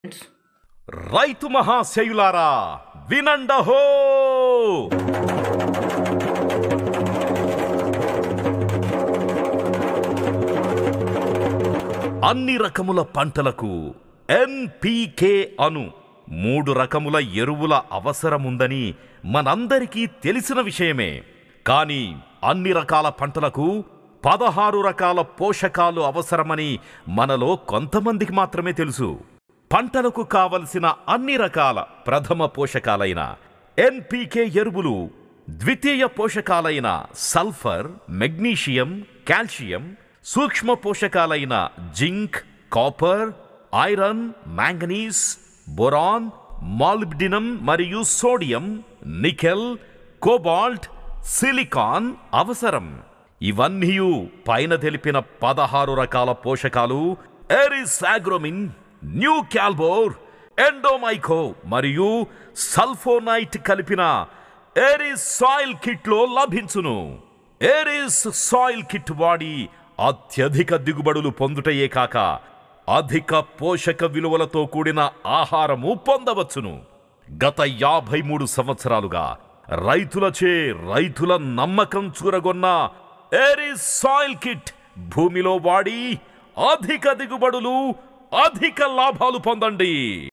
రైతు మహాశయులారా వినండహో అన్ని రకముల పంటలకు ఎన్పికే అను మూడు రకముల ఎరువుల అవసరముందని మనందరికీ తెలిసిన విషయమే కానీ అన్ని రకాల పంటలకు పదహారు రకాల పోషకాలు అవసరమని మనలో కొంతమందికి మాత్రమే తెలుసు పంటలకు కావలసిన అన్ని రకాల ప్రథమ పోషకాలైన ఎన్పికే ఎరువులు ద్వితీయ పోషకాలైన సల్ఫర్ మెగ్నీషియం కాల్షియం సూక్ష్మ పోషకాలైన zinc copper iron manganese boron molybdenum మరియు సోడియం నికెల్ కోబాల్ట్ సిలికాన్ అవసరం ఇవన్నీ పైన తెలిపిన పదహారు రకాల పోషకాలు ఎరిసాగ్రోమిన్ న్యూ క్యాల్బోర్ ఎండోమైకో మరియు సల్ఫోనైట్ కలిపిన ఎరిస్ సాయిల్ కిట్లో లభించును ఎరిస్ సాయిల్ కిట్ వాడి అత్యధిక దిగుబడులు పొందుటయే కాక అధిక పోషక విలువలతో కూడిన ఆహారము పొందవచ్చును గత యాభై మూడు సంవత్సరాలుగా రైతులచే రైతుల నమ్మకం చూరగొన్న ఎరిస్ సాయిల్ కిట్ భూమిలో వాడి అధిక దిగుబడులు అధిక లాభాలు పొందండి